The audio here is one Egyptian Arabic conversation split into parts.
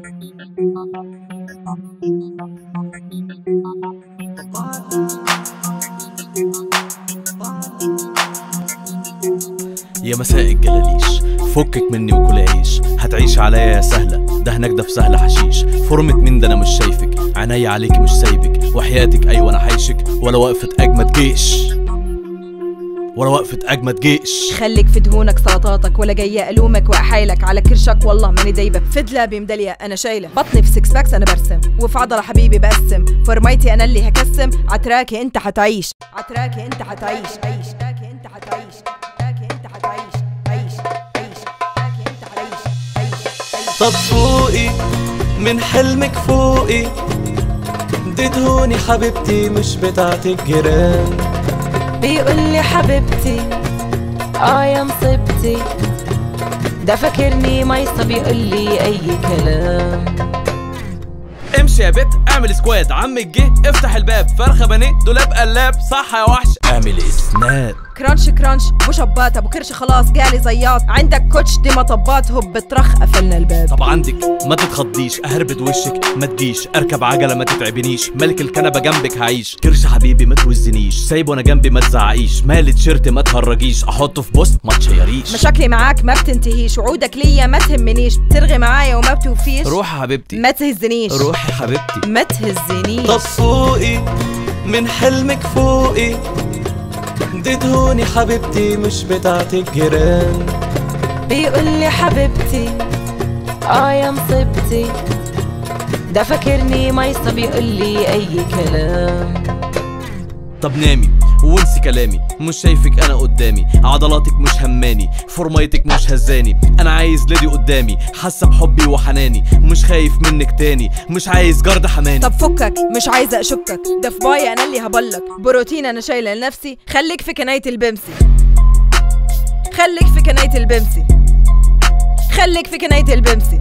يا مساء الجلاليش فكك مني وكل عيش هتعيش عليا يا سهلة ده هناك ده في سهلة حشيش فورمة مين ده انا مش شايفك عينيا عليكي مش سايبك وحياتك ايوه انا حيشك ولا وقفة اجمد جيش ولا وقفة اجمد جيش خليك في دهونك سلطاتك ولا جاية ألومك وأحايلك على كرشك والله ماني دايبة في دلابي مدلية أنا شايلة بطني في سكس باكس أنا برسم وفي عضلة حبيبي بقسم فرميتي أنا اللي هكسم عتراكي أنت حتعيش عتراكي أنت حتعيش عيش عتراكي أنت حتعيش عتراكي أنت حتعيش عيش عيش عتراكي أنت حتعيش عيش عيش طب فوقي من حلمك فوقي دي دهوني حبيبتي مش بتاعت الجيران بيقول لي حبيبتي اه يا مصيبتي ده فاكرني ميصة بيقول لي اي كلام امشي يا بت اعمل سكواد عمك جه افتح الباب فرخه بانيه دولاب قلاب صح يا وحش اعمل اسناد كرانش كرانش ابو شبات ابو كرش خلاص جالي زياط عندك كوتش دي مطبات هوب بترخ قفلنا الباب طب عندك ما تتخضيش اهربد وشك ما تجيش اركب عجله ما تتعبنيش ملك الكنبه جنبك هعيش كرش حبيبي ما توزنيش سايبه انا جنبي ما تزعقيش مالي تيشيرت ما تهرجيش احطه في بوست ما تشيريش مشاكلي معاك ما بتنتهيش وعودك ليا ما تهمنيش بترغي معايا وما بتوفيش روح يا حبيبتي ما تهزنيش روحي يا حبيبتي ما تهزنيش طب فوقي من حلمك فوقي دي دهوني حبيبتي مش بتاعت الجيران بيقول لي حبيبتي اه يا مصيبتي ده فاكرني ميصة بيقول لي اي كلام طب نامي وانسي كلامي مش شايفك انا قدامي عضلاتك مش هماني فورميتك مش هزاني انا عايز ليدي قدامي حاسه بحبي وحناني مش خايف منك تاني مش عايز جرد حماني طب فكك مش عايزه اشكك ده في باي انا اللي هبلك بروتين انا شايله لنفسي خليك في كنايه البمسي خليك في كنايه البمسي خليك في كنايه البمسي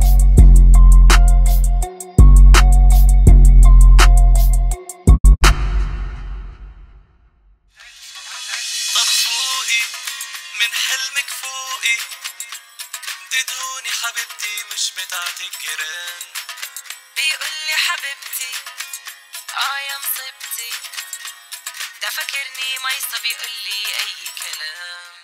طب فوقي من حلمك فوقي دي دهوني حبيبتي مش بتاعت الجيران بيقول لي حبيبتي اه يا مصيبتي ده فاكرني ميصة بيقول لي اي كلام